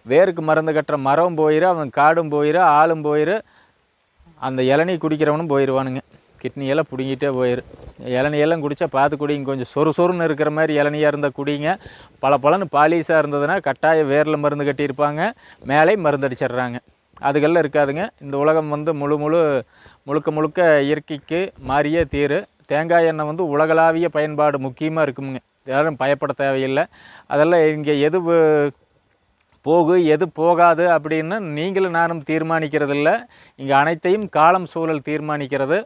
வேருக்கு மருந்து கட்டுற மரம் போயிரு அவன் காடும் போயிரு ஆளும் போயிரு அந்த இளநீ குடிக்கிறவனும் போயிடுவானுங்க கிட்னி எல்லாம் பிடுங்கிட்டே போயிரு இளநீ எல்லாம் குடித்தா பார்த்து குடிங்க கொஞ்சம் சொறு சொறுன்னு இருக்கிற மாதிரி இளநியாக இருந்தால் குடிங்க பல பலன்னு பாலிஸாக இருந்ததுன்னா கட்டாய வேரில் மருந்து கட்டியிருப்பாங்க மேலே மருந்து அடிச்சிடுறாங்க அதுக்கெல்லாம் இருக்காதுங்க இந்த உலகம் வந்து முழு முழு முழுக்க முழுக்க இயற்கைக்கு மாறியே தீரு தேங்காய் எண்ணெய் வந்து உலகளாவிய பயன்பாடு முக்கியமாக இருக்குமுங்க யாரும் பயப்பட தேவையில்லை அதெல்லாம் இங்கே எது வு- போகு எது போகாது அப்படின்னு நீங்களும் நானும் தீர்மானிக்கிறதில்ல இங்கே அனைத்தையும் காலம் சூழல் தீர்மானிக்கிறது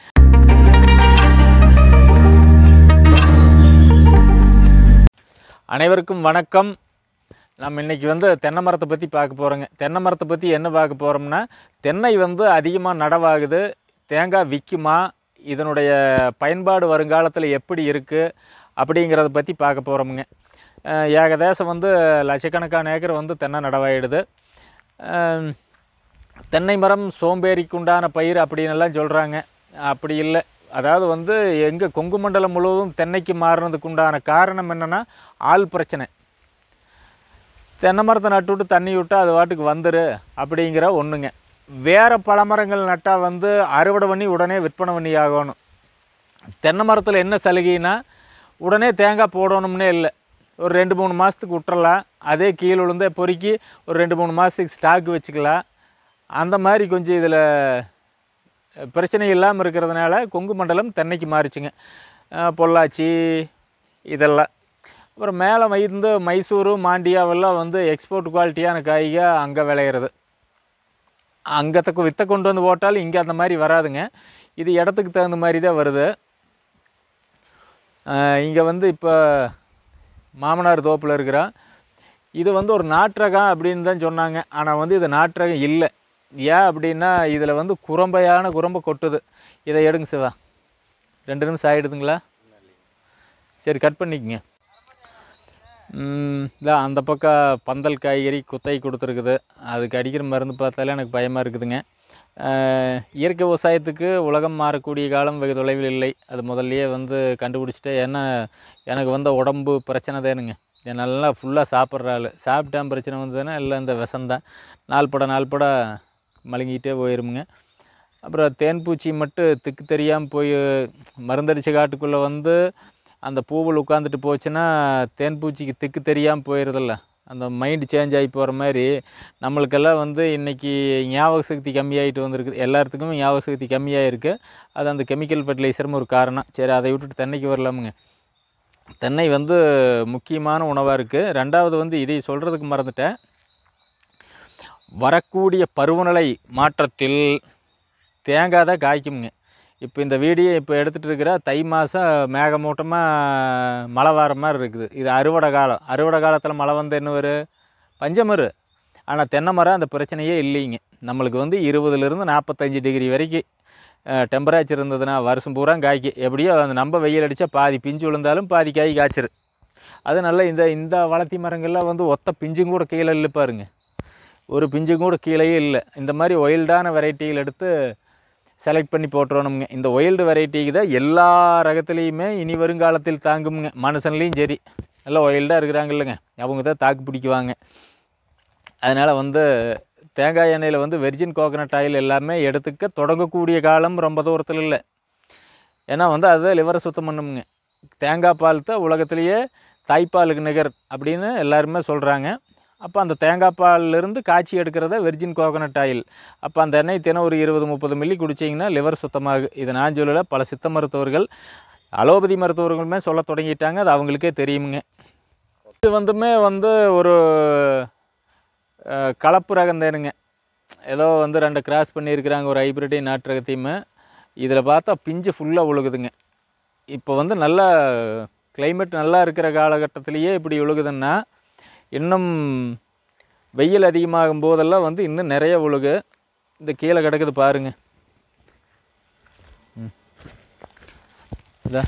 அனைவருக்கும் வணக்கம் நம்ம இன்னைக்கு வந்து தென்னை மரத்தை பற்றி பார்க்க போகிறோங்க தென்னை மரத்தை பற்றி என்ன பார்க்க போகிறோம்னா தென்னை வந்து அதிகமாக நடவாகுது தேங்காய் விற்குமா இதனுடைய பயன்பாடு வருங்காலத்தில் எப்படி இருக்குது அப்படிங்கிறத பற்றி பார்க்க போகிறோமுங்க ஏகதேசம் வந்து லட்சக்கணக்கான ஏக்கர் வந்து தென்னை நடவாயிடுது அஹ், தென்னை மரம் சோம்பேறிக்கு உண்டான பயிர் அப்படின்னு எல்லாம் சொல்கிறாங்க அப்படி இல்லை அதாவது வந்து எங்கள் கொங்கு மண்டலம் முழுவதும் தென்னைக்கு மாறினதுக்கு உண்டான காரணம் என்னென்னா ஆள் பிரச்சனை தென்னை மரத்தை நட்டு விட்டு தண்ணி விட்டா அது வாட்டுக்கு வந்துரு அப்படிங்கிற ஒன்றுங்க வேறு பழமரங்கள் நட்டால் வந்து அறுவடை பண்ணி உடனே விற்பனை பண்ணி ஆகணும் தென்னை மரத்தில் என்ன சலுகைனா உடனே தேங்காய் போடணும்னே இல்லை ஒரு ரெண்டு மூணு மாதத்துக்கு விட்டுறலாம் அதே கீழே விழுந்தே பொறுக்கி ஒரு ரெண்டு மூணு மாதத்துக்கு ஸ்டாக் வச்சுக்கலாம் அந்த மாதிரி கொஞ்சம் இதில் பிரச்சனை இல்லாமல் இருக்கிறதுனால கொங்கு மண்டலம் தென்னைக்கு மாறிச்சுங்க அஹ் பொள்ளாச்சி இதெல்லாம் அப்புறம் மேலே வந்து மைசூரு மாண்டியாவெல்லாம் வந்து எக்ஸ்போர்ட் குவாலிட்டியான காய்க அங்கே விளையிறது அங்கே தக்க வித்தை கொண்டு வந்து போட்டாலும் இங்கே அந்த மாதிரி வராதுங்க இது இடத்துக்கு தகுந்த மாதிரி தான் வருது இங்கே வந்து இப்போ மாமனார் தோப்பில் இருக்கிறான் இது வந்து ஒரு நாட்டுரகம் அப்படின்னு தான் சொன்னாங்க ஆனால் வந்து இது நாட்டுரகம் இல்லை ஏன் அப்படின்னா இதில் வந்து குரம்பையான குரம்பை கொட்டுது இதை எடுங்க சிவா ரெண்டு நிமிஷம் ஆகிடுதுங்களா சரி கட் பண்ணிக்கங்க இதான் அந்த பக்கம் பந்தல் காய்கறி குத்தை கொடுத்துருக்குது அதுக்கு அடிக்கிற மருந்து பார்த்தாலே எனக்கு பயமாக இருக்குதுங்க அஹ், இயற்கை விவசாயத்துக்கு உலகம் மாறக்கூடிய காலம் வெகு தொலைவில் இல்லை அது முதல்லயே வந்து கண்டுபிடிச்சிட்டு ஏன்னா எனக்கு வந்த உடம்பு பிரச்சனை தானுங்க என் நல்லா ஃபுல்லாக சாப்பிட்ற ஆள் சாப்பிட்டான் பிரச்சனை வந்ததுன்னா எல்லாம் இந்த விஷம்தான் நாள் பட நாள் பட மழுங்கிட்டே போயிருமுங்க அப்புறம் தேன் பூச்சி மட்டும் திக்கு தெரியாமல் போய் மருந்தடிச்ச காட்டுக்குள்ளே வந்து அந்த பூவில் உட்காந்துட்டு போச்சுன்னா தேன் பூச்சிக்கு திக்கு தெரியாமல் போயிடுறதில்ல அந்த மைண்டு சேஞ்ச் ஆகி போகிற மாதிரி நம்மளுக்கெல்லாம் வந்து இன்றைக்கி ஞாபக சக்தி கம்மியாயிட்டு வந்திருக்குது எல்லாத்துக்குமே ஞாபக சக்தி கம்மியாக இருக்குது அது அந்த கெமிக்கல் ஃபர்டிலைசரும் ஒரு காரணம் சரி அதை விட்டுட்டு தென்னைக்கு வரலாமுங்க தென்னை வந்து முக்கியமான உணவாக இருக்குது ரெண்டாவது வந்து இதை சொல்கிறதுக்கு மறந்துட்டேன் வரக்கூடிய பருவநிலை மாற்றத்தில் தேங்காய் தான் காய்க்குமுங்க இப்போ இந்த வீடியோ இப்போ எடுத்துகிட்டு இருக்கிற தை மாதம் மேகமூட்டமாக மழை வர மாதிரி இருக்குது இது அறுவடை காலம் அறுவடை காலத்தில் மழை வந்து என்ன வரும் பஞ்சமரு ஆனால் தென்னை மரம் அந்த பிரச்சனையே இல்லைங்க நம்மளுக்கு வந்து இருபதுலேருந்து நாற்பத்தஞ்சு டிகிரி வரைக்கும் டெம்பரேச்சர் இருந்ததுன்னா வருஷம் பூரா காய்க்கு எப்படியோ அந்த நம்ம வெயில் அடித்தா பாதி பிஞ்சு விழுந்தாலும் பாதி காய் காய்ச்சிரு அது நல்ல இந்த இந்த வளர்த்தி மரங்கள்லாம் வந்து ஒத்த பிஞ்சும் கூட கீழே இல்லை பாருங்க ஒரு பிஞ்சும் கூட கீழேயே இல்லை இந்த மாதிரி ஒயில்டான வெரைட்டிகள் எடுத்து செலக்ட் பண்ணி போட்டுறணுங்க இந்த ஒயில்டு வெரைட்டிக்கு தான் எல்லா ரகத்துலேயுமே இனி வருங்காலத்தில் தாங்குமுங்க மனுஷன்லேயும் சரி நல்லா ஒயில்டாக இருக்கிறாங்க இல்லைங்க அவங்க தான் தாக்கு பிடிக்குவாங்க அதனால் வந்து தேங்காய் எண்ணெயில் வந்து வெர்ஜின் கோகனட் ஆயில் எல்லாமே எடுத்துக்க தொடங்கக்கூடிய காலம் ரொம்ப தூரத்தில் இல்லை ஏன்னா வந்து அதுதான் லிவரை சுத்தம் பண்ணுமுங்க தேங்காய் பால் தான் உலகத்திலேயே தாய்ப்பாலுக்கு நிகர் அப்படின்னு எல்லாருமே சொல்கிறாங்க அப்போ அந்த தேங்காய் பால்லேருந்து காய்ச்சி எடுக்கிறத வெர்ஜின் கோகனட் ஆயில் அப்போ அந்த எண்ணெய் தினம் ஒரு இருபது முப்பது மில்லி குடிச்சிங்கன்னா லிவர் சுத்தமாகு இது நான் சொல்லலை பல சித்த மருத்துவர்கள் அலோபதி மருத்துவர்களுமே சொல்ல தொடங்கிட்டாங்க அது அவங்களுக்கே தெரியுமுங்க இது வந்துமே வந்து ஒரு அஹ், கலப்பு ரகம் தானுங்க ஏதோ வந்து ரெண்டு கிராஸ் பண்ணியிருக்கிறாங்க ஒரு ஹைப்ரிட்டி நாட்டு ரகத்தையுமே இதில் பார்த்தா பிஞ்சு ஃபுல்லாக உழுகுதுங்க இப்போ வந்து நல்லா climate நல்லா இருக்கிற காலகட்டத்திலேயே இப்படி உழுகுதுன்னா இன்னும் வெயில் அதிகமாகும் போதெல்லாம் வந்து இன்னும் நிறைய உழுகு இந்த கீழே கிடக்குது பாருங்க ம். இதா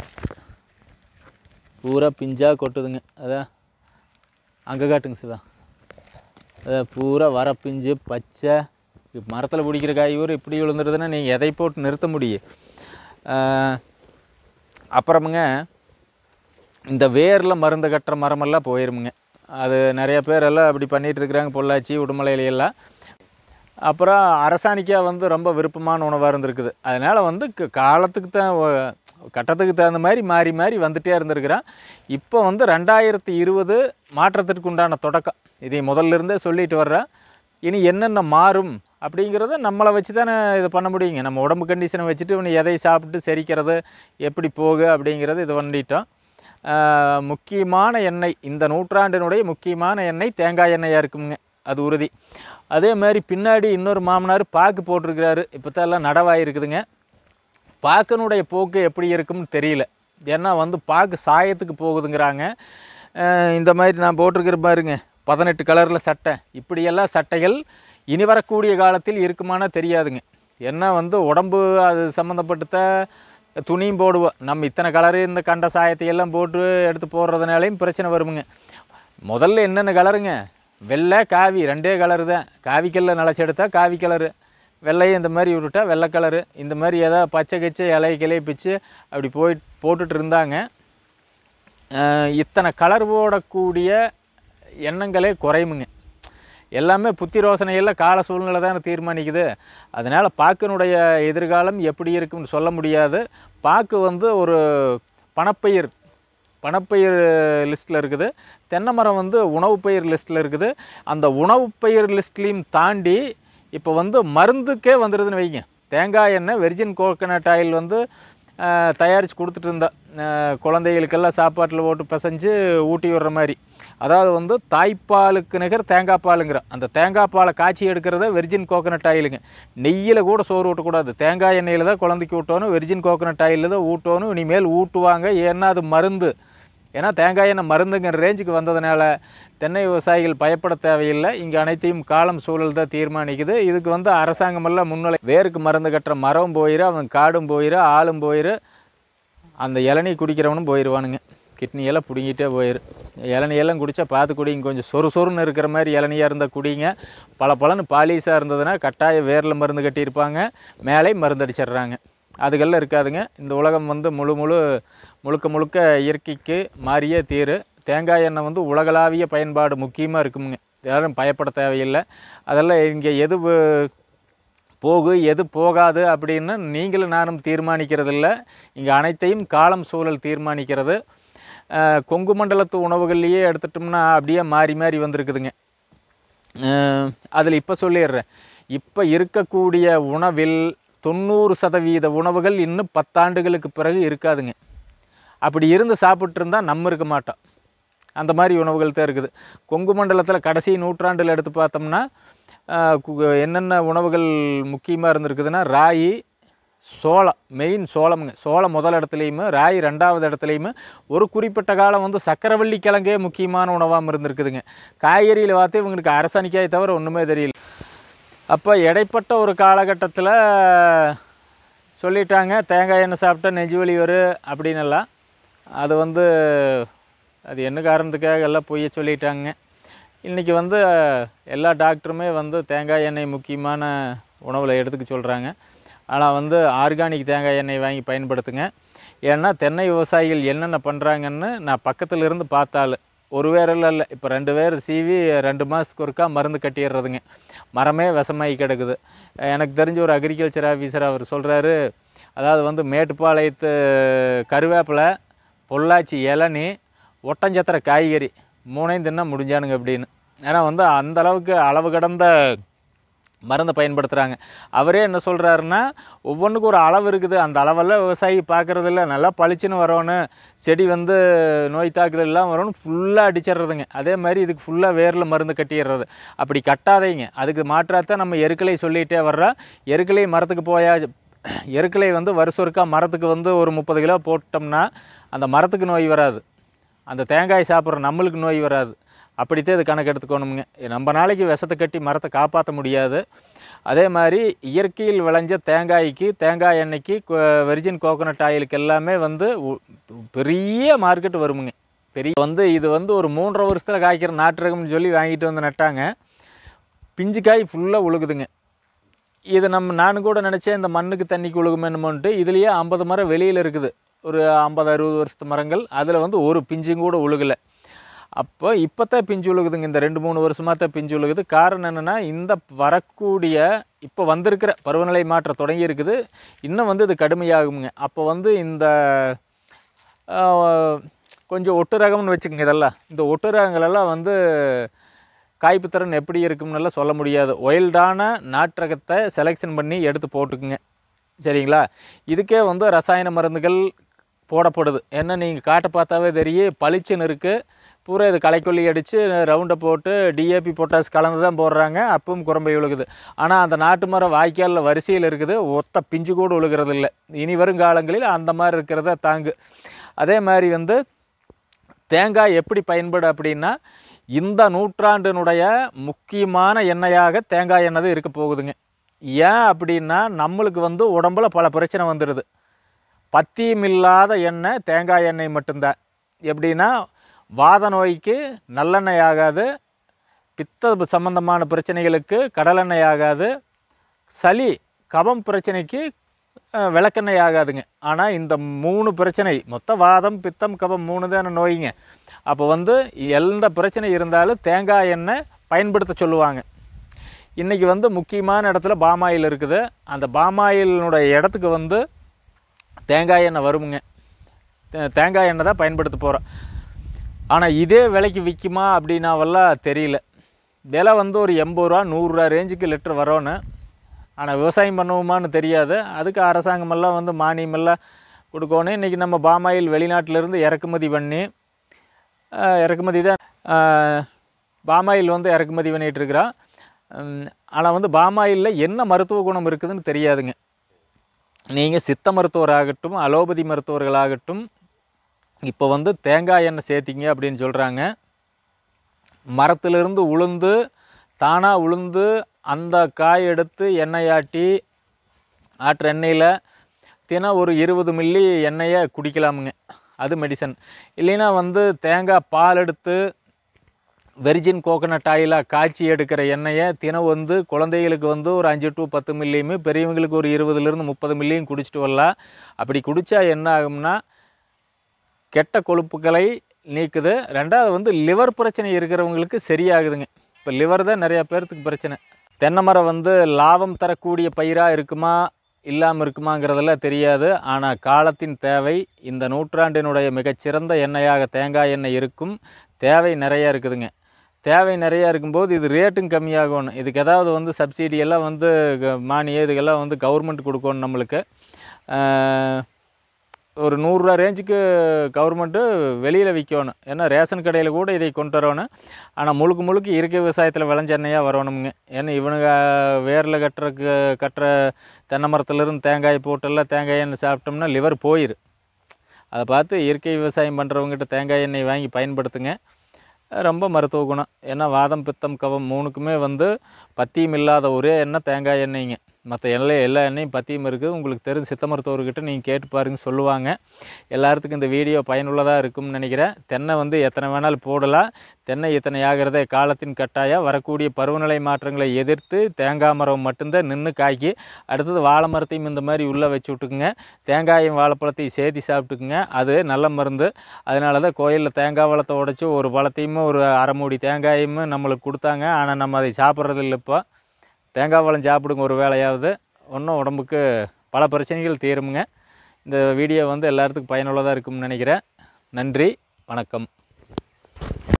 பூரா பிஞ்சாக கொட்டுதுங்க அதான் அங்கே காட்டுங்க சிவா அதான் பூரா வர பிஞ்சு பச்சை இப்போ மரத்தில் பிடிக்கிற காய் ஊர் இப்படி விழுந்துருதுன்னா நீங்கள் எதை போட்டு நிறுத்த முடியும் ஆஹ், அப்புறமுங்க இந்த வேரில் மருந்து கட்டுற மரமெல்லாம் போயிருமுங்க அது நிறைய பேர் எல்லாம் அப்படி பண்ணிகிட்டு இருக்கிறாங்க பொள்ளாச்சி உடுமலையில எல்லாம் அப்புறம் அரசாணிக்காய் வந்து ரொம்ப விருப்பமான உணவாக இருந்திருக்குது அதனால் வந்து க- காலத்துக்கு தான் ஒ- கட்டத்துக்கு தகுந்த மாதிரி மாறி மாறி வந்துட்டே இருந்திருக்கிறேன் இப்போ வந்து ரெண்டாயிரத்தி இருபது மாற்றத்திற்கு உண்டான தொடக்கம் இதை முதல்ல இருந்தே சொல்லிட்டு வர்றேன் இனி என்னென்ன மாறும் அப்படிங்கிறத நம்மளை வச்சு தானே இது பண்ண முடியுங்க நம்ம உடம்பு கண்டிஷனை வச்சுட்டு இவனு எதை சாப்பிட்டு செரிக்கிறது எப்படி போகு அப்படிங்கிறது இது பண்ணிட்டோம் ஆஹ், முக்கியமான எண்ணெய் இந்த நூற்றாண்டினுடைய முக்கியமான எண்ணெய் தேங்காய் எண்ணெயாக இருக்குங்க அது உறுதி அதே மாதிரி பின்னாடி இன்னொரு மாமனார் பாக்கு போட்டிருக்கிறாரு இப்போ தான் எல்லாம் நடவாயிருக்குதுங்க பாக்கனுடைய போக்கு எப்படி இருக்கும்னு தெரியல ஏன்னா வந்து பாக்கு சாயத்துக்கு போகுதுங்கிறாங்க அஹ் இந்த மாதிரி நான் போட்டிருக்கிற பாருங்க பதினெட்டு கலரில் சட்டை இப்படியெல்லாம் சட்டைகள் இனி வரக்கூடிய காலத்தில் இருக்குமானா தெரியாதுங்க ஏன்னா வந்து உடம்பு அது சம்மந்தப்பட்ட துணியும் போடுவோம் நம்ம இத்தனை கலரு இந்த கண்ட சாயத்தை எல்லாம் போட்டு எடுத்து போடுறதுனாலையும் பிரச்சனை வருமுங்க முதல்ல என்னென்ன கலருங்க வெள்ளை காவி ரெண்டே கலரு தான் காவிக்கல்ல நிலச்சி எடுத்தால் காவி கலரு வெள்ளையும் இந்த மாதிரி விட்டுட்டா வெள்ளை கலரு இந்த மாதிரி ஏதாவது பச்சை கச்சை இலைய கிளைய பிச்சு அப்படி போய் போட்டுட்டு இருந்தாங்க அஹ் இத்தனை கலர் போடக்கூடிய எண்ணங்களே குறையுமுங்க எல்லாமே புத்தி ரோசனையில் கால சூழ்நிலை தானே தீர்மானிக்குது அதனால் பாக்கினுடைய எதிர்காலம் எப்படி இருக்கும்னு சொல்ல முடியாது பாக்கு வந்து ஒரு பணப்பயிர் பணப்பயிர் லிஸ்ட்டில் இருக்குது தென்னை மரம் வந்து உணவு பயிர் லிஸ்ட்டில் இருக்குது அந்த உணவு பயிர் லிஸ்ட்லேயும் தாண்டி இப்போ வந்து மருந்துக்கே வந்துடுதுன்னு வைங்க தேங்காய் எண்ணெய் வெர்ஜின் கோகனட் ஆயில் வந்து அஹ், தயாரித்து கொடுத்துட்டு இருந்தா அஹ், குழந்தைகளுக்கெல்லாம் சாப்பாட்டில் போட்டு பிசைஞ்சு ஊட்டி விடுற மாதிரி அதாவது வந்து தாய்ப்பாலுக்கு நிகர் தேங்காய் பாலுங்கிற அந்த தேங்காய் பாலை காய்ச்சி எடுக்கிறத வெர்ஜின் கோகனட் ஆயிலுங்க நெய்யில் கூட சோறு ஊட்டக்கூடாது தேங்காய் எண்ணெயில் தான் குழந்தைக்கு ஊட்டணும் வெர்ஜின் கோகனட் ஆயிலில் தான் ஊட்டணும் இனிமேல் ஊட்டுவாங்க ஏன்னா அது மருந்து ஏன்னா தேங்காய் எண்ணெய் மருந்துங்கிற ரேஞ்சுக்கு வந்ததுனால தென்னை விவசாயிகள் பயப்பட தேவையில்லை இங்கே அனைத்தையும் காலம் சூழல் தான் தீர்மானிக்குது இதுக்கு வந்து அரசாங்கமெல்லாம் முன்னிலை வேருக்கு மருந்து கட்டுற மரம் போயிரு அவன் காடும் போயிரு ஆளும் போயிரு அந்த இளநீ குடிக்கிறவனும் போயிடுவானுங்க கிட்னி எல்லாம் பிடுங்கிட்டே போயிரு இளநியெல்லாம் குடித்தா பார்த்து குடிங்க கொஞ்சம் சொறு சொறுன்னு இருக்கிற மாதிரி இளநியாக இருந்தால் குடிங்க பல பலன்னு பாலிஸாக இருந்ததுன்னா கட்டாய வேரில் மருந்து கட்டியிருப்பாங்க மேலே மருந்து அடிச்சிடுறாங்க அதுக்கெல்லாம் இருக்காதுங்க இந்த உலகம் வந்து முழு முழு முழுக்க முழுக்க இயற்கைக்கு மாறியே தீரு தேங்காய் எண்ணெய் வந்து உலகளாவிய பயன்பாடு முக்கியமாக இருக்குமுங்க யாரும் பயப்பட தேவையில்லை அதெல்லாம் இங்கே எது வு- போகு எது போகாது அப்படின்னு நீங்களும் நானும் தீர்மானிக்கிறதில்ல இங்கே அனைத்தையும் காலம் சூழல் தீர்மானிக்கிறது அஹ், கொங்கு மண்டலத்து உணவுகள்லையே எடுத்துட்டோம்னா அப்படியே மாறி மாறி வந்திருக்குதுங்க அதில் இப்போ சொல்லிடுறேன் இப்போ இருக்கக்கூடிய உணவில் தொண்ணூறு சதவீத உணவுகள் இன்னும் பத்தாண்டுகளுக்கு பிறகு இருக்காதுங்க அப்படி இருந்து சாப்பிட்டு இருந்தால் நம்ம இருக்க மாட்டோம் அந்த மாதிரி உணவுகள் தான் இருக்குது கொங்கு மண்டலத்தில் கடைசி நூற்றாண்டில் எடுத்து பார்த்தோம்னா ஆஹ், கு- என்னென்ன உணவுகள் முக்கியமாக இருந்திருக்குதுன்னா ராகி சோளம் மெயின் சோளம்ங்க சோளம் முதல் இடத்துலையுமே ராகி ரெண்டாவது இடத்துலையுமே ஒரு குறிப்பிட்ட காலம் வந்து சக்கரவள்ளி கிழங்கே முக்கியமான உணவாக இருந்திருக்குதுங்க காய்கறியில் பார்த்து இவங்களுக்கு அரசாணிக்காய் தவிர ஒன்றுமே தெரியல அப்போ இடைப்பட்ட ஒரு காலகட்டத்தில் சொல்லிட்டாங்க தேங்காய் எண்ணெய் சாப்பிட்டா நெஞ்சு வலி வரும் அப்படின்னு எல்லாம் அது வந்து அது என்ன காரணத்துக்காக எல்லாம் பொய்ய சொல்லிட்டாங்க இன்றைக்கி வந்து எல்லா டாக்டருமே வந்து தேங்காய் எண்ணெய் முக்கியமான உணவில் எடுத்துக்க சொல்கிறாங்க ஆனால் வந்து ஆர்கானிக் தேங்காய் எண்ணெய் வாங்கி பயன்படுத்துங்க ஏன்னா தென்னை விவசாயிகள் என்னென்ன பண்ணுறாங்கன்னு நான் பக்கத்தில் இருந்து பார்த்தாலு ஒரு வேரில் இல்லை இப்போ ரெண்டு பேர் சீவி ரெண்டு மாதத்துக்கு ஒருக்கா மருந்து கட்டிடுறதுங்க மரமே விஷமாகி கிடக்குது எனக்கு தெரிஞ்ச ஒரு அக்ரிகல்ச்சர் ஆஃபீஸர் அவர் சொல்கிறாரு அதாவது வந்து மேட்டுப்பாளையத்து கருவேப்பிலை பொள்ளாச்சி இளநீ ஒட்டஞ்சத்திர காய்கறி மூணையும் தின்னா முடிஞ்சானுங்க அப்படின்னு ஏன்னா வந்து அந்த அளவுக்கு அளவு கடந்த மருந்தை பயன்படுத்துகிறாங்க அவரே என்ன சொல்கிறாருன்னா ஒவ்வொன்றுக்கும் ஒரு அளவு இருக்குது அந்த அளவெல்லாம் விவசாயி பார்க்குறது இல்ல நல்லா பளிச்சுன்னு வரணும் செடி வந்து நோய் தாக்குதல் எல்லாம் வரணும் ஃபுல்லாக அடிச்சிடுறதுங்க அதே மாதிரி இதுக்கு ஃபுல்லாக வேரில் மருந்து கட்டிடுறது அப்படி கட்டாதீங்க அதுக்கு மாற்றாத்தான் நம்ம எருக்களை சொல்லிகிட்டே வர்றோம் எருக்களை மரத்துக்கு போயா எருக்களை வந்து வருஷொருக்கா மரத்துக்கு வந்து ஒரு முப்பது கிலோ போட்டோம்னா அந்த மரத்துக்கு நோய் வராது அந்த தேங்காய் சாப்பிட்ற நம்மளுக்கு நோய் வராது அப்படித்தான் இது கணக்கு எடுத்துக்கணுமுங்க நம்ம நாளைக்கு விஷத்தை கட்டி மரத்தை காப்பாற்ற முடியாது அதே மாதிரி இயற்கையில் விளைஞ்ச தேங்காய்க்கு தேங்காய் எண்ணெய்க்கு வெர்ஜின் கோகோனட் ஆயிலுக்கு எல்லாமே வந்து உ- பெரிய மார்க்கெட் வருமுங்க பெரிய வந்து இது வந்து ஒரு மூன்றரை வருஷத்தில் காய்க்கிற நாட்டு ரகம்னு சொல்லி வாங்கிட்டு வந்து நட்டாங்க பிஞ்சு காய் ஃபுல்லாக உழுகுதுங்க இது நம்ம நான் கூட நினச்சேன் இந்த மண்ணுக்கு தண்ணிக்கு உழுகுமேனுமோன்ட்டு இதுலேயே ஐம்பது மரம் வெளியில் இருக்குது ஒரு ஐம்பது அறுபது வருஷத்து மரங்கள் அதில் வந்து ஒரு பிஞ்சும் கூட உழுகலை அப்போ இப்போ தான் பிஞ்சு உழுகுதுங்க இந்த ரெண்டு மூணு வருஷமாக தான் பிஞ்சு உழுகுது காரணம் என்னென்னா இந்த வரக்கூடிய இப்போ வந்திருக்கிற பருவநிலை மாற்றம் தொடங்கி இருக்குது இன்னும் வந்து இது கடுமையாகுங்க அப்போ வந்து இந்த ஆஹ், கொஞ்சம் ஒட்டு ரகம்னு வச்சுக்கோங்க இதெல்லாம் இந்த ஒட்டு ரகங்களெல்லாம் வந்து காய்ப்பு திறன் எப்படி இருக்கும்னுலாம் சொல்ல முடியாது ஒயில்டான நாட்டு ரகத்தை செலெக்ஷன் பண்ணி எடுத்து போட்டுக்குங்க சரிங்களா இதுக்கே வந்து ரசாயன மருந்துகள் போடப்படுது என்ன நீங்கள் காட்டை பார்த்தாவே தெரியும் பளிச்சுன்னு இருக்குது பூரா இது களைக்கொல்லி அடித்து ரவுண்டை போட்டு டிஏபி பொட்டாஸ் கலந்து தான் போடுறாங்க அப்பவும் குரம்பை விழுகுது ஆனால் அந்த நாட்டு மரம் வாய்க்காலில் வரிசையில் இருக்குது ஒத்த பிஞ்சு கூட விழுகிறது இல்லை இனி வரும் காலங்களில் அந்த மாதிரி இருக்கிறத தாங்கு அதே மாதிரி வந்து தேங்காய் எப்படி பயன்படும் அப்படின்னா இந்த நூற்றாண்டினுடைய முக்கியமான எண்ணெயாக தேங்காய் எண்ணெய் தான் இருக்க போகுதுங்க ஏன் அப்படின்னா நம்மளுக்கு வந்து உடம்புல பல பிரச்சனை வந்துடுது பத்தியம் இல்லாத எண்ணெய் தேங்காய் எண்ணெய் மட்டும்தான் எப்படின்னா வாத நோய்க்கு நல்லெண்ணெய் ஆகாது பித்த சம்பந்தமான பிரச்சனைகளுக்கு கடலெண்ணெய் ஆகாது சளி கபம் பிரச்சனைக்கு அஹ், விளக்கெண்ணெய் ஆகாதுங்க ஆனால் இந்த மூணு பிரச்சனை மொத்த வாதம் பித்தம் கபம் மூணு தானே நோய்ங்க அப்போ வந்து எந்த பிரச்சனை இருந்தாலும் தேங்காய் எண்ணெய் பயன்படுத்த சொல்லுவாங்க இன்றைக்கி வந்து முக்கியமான இடத்துல பாமாயில் இருக்குது அந்த பாமாயிலினுடைய இடத்துக்கு வந்து தேங்காய் எண்ணெய் வருமுங்க தே- தேங்காய் எண்ணெய் தான் பயன்படுத்த போகிறோம் ஆனால் இதே விலைக்கு விற்குமா அப்படின்னாவெல்லாம் தெரியல விலை வந்து ஒரு எண்பது ரூபா நூறுரூவா ரேஞ்சுக்கு லிட்டர் வரோன்னு ஆனால் விவசாயம் பண்ணுவோமான்னு தெரியாது அதுக்கு அரசாங்கமெல்லாம் வந்து மானியமெல்லாம் கொடுக்கணும் இன்றைக்கி நம்ம பாமாயில் வெளிநாட்டிலேருந்து இறக்குமதி பண்ணி ஆஹ், இறக்குமதி தான் பாமாயில் வந்து இறக்குமதி பண்ணிகிட்டு இருக்கிறோம் ஆனால் வந்து பாமாயிலில் என்ன மருத்துவ குணம் இருக்குதுன்னு தெரியாதுங்க நீங்கள் சித்த மருத்துவராகட்டும் அலோபதி மருத்துவர்களாகட்டும் இப்போ வந்து தேங்காய் எண்ணெய் சேர்த்திங்க அப்படின்னு சொல்கிறாங்க மரத்திலிருந்து உளுந்து தானாக உளுந்து அந்த காய் எடுத்து எண்ணெயாட்டி ஆட்டுற எண்ணெயில் தினம் ஒரு இருபது மில்லி எண்ணெயை குடிக்கலாமுங்க அது மெடிசன் இல்லைன்னா வந்து தேங்காய் பால் எடுத்து வெர்ஜின் கோகனட் ஆயிலாக காய்ச்சி எடுக்கிற எண்ணெயை தினம் வந்து குழந்தைகளுக்கு வந்து ஒரு அஞ்சு டு பத்து மில்லியும் பெரியவங்களுக்கு ஒரு இருபதுலேருந்து முப்பது மில்லியும் குடிச்சிட்டு வரலாம் அப்படி குடித்தா என்ன ஆகும்னா கெட்ட கொழுப்புகளை நீக்குது ரெண்டாவது வந்து லிவர் பிரச்சனை இருக்கிறவங்களுக்கு சரியாகுதுங்க இப்போ லிவர் தான் நிறையா பேர்த்துக்கு பிரச்சனை தென்னை மரம் வந்து லாபம் தரக்கூடிய பயிராக இருக்குமா இல்லாமல் இருக்குமாங்கிறதெல்லாம் தெரியாது ஆனால் காலத்தின் தேவை இந்த நூற்றாண்டினுடைய மிகச்சிறந்த எண்ணெயாக தேங்காய் எண்ணெய் இருக்கும் தேவை நிறையா இருக்குதுங்க தேவை நிறையா இருக்கும்போது இது ரேட்டும் கம்மியாகணும் இதுக்கு ஏதாவது வந்து சப்சிடி எல்லாம் வந்து க- மானியம் இதுக்கெல்லாம் வந்து கவர்மெண்ட் கொடுக்கணும் நம்மளுக்கு ஆஹ், ஒரு நூறுரூவா ரேஞ்சுக்கு கவர்மெண்ட்டு வெளியில் விற்கணும் ஏன்னா ரேஷன் கடையில் கூட இதை கொண்டு வரணும் ஆனால் முழுக்க முழுக்க இயற்கை விவசாயத்தில் விளைஞ்ச எண்ணெயாக வரணுங்க ஏன்னா இவனுங்க வேரில் கட்டுறக்கு கட்டுற தென்னை மரத்துலேருந்து தேங்காய் போட்டெல்லாம் தேங்காய் எண்ணெய் சாப்பிட்டோம்னா லிவர் போயிரு அதை பார்த்து இயற்கை விவசாயம் பண்ணுறவங்ககிட்ட தேங்காய் எண்ணெய் வாங்கி பயன்படுத்துங்க ரொம்ப மருத்துவ குணம் ஏன்னா வாதம் பித்தம் கவம் மூணுக்குமே வந்து பத்தியம் இல்லாத ஒரே எண்ணெய் தேங்காய் எண்ணெய்ங்க மற்ற எண்ணெய் எல்லா எண்ணெயும் பத்தியம் இருக்குது உங்களுக்கு தெரிஞ்ச சித்த மருத்துவர்கிட்ட நீங்கள் கேட்டு பாருங்க சொல்லுவாங்க எல்லாத்துக்கும் இந்த வீடியோ பயனுள்ளதாக இருக்கும்னு நினைக்கிறேன் தென்னை வந்து எத்தனை வேணாலும் போடலாம் தென்னை இத்தனை ஆகிறதே காலத்தின் கட்டாயம் வரக்கூடிய பருவநிலை மாற்றங்களை எதிர்த்து தேங்காய் மரம் மட்டும்தான் நின்று காய்க்கி அடுத்தது வாழை மரத்தையும் இந்த மாதிரி உள்ளே வச்சு விட்டுக்குங்க தேங்காயும் வாழைப்பழத்தையும் சேர்த்து சாப்பிட்டுக்குங்க அது நல்ல மருந்து அதனால தான் கோயிலில் தேங்காய் பழத்தை உடைச்சி ஒரு பழத்தையும் ஒரு அரை மூடி தேங்காயும் நம்மளுக்கு கொடுத்தாங்க ஆனால் நம்ம அதை சாப்பிட்றது இல்லை இப்போ தேங்காய் பழம் சாப்பிடுங்க ஒரு வேளையாவது ஒன்றும் உடம்புக்கு பல பிரச்சனைகள் தீருமுங்க இந்த வீடியோ வந்து எல்லாத்துக்கும் பயனுள்ளதாக இருக்கும்னு நினைக்கிறேன் நன்றி வணக்கம்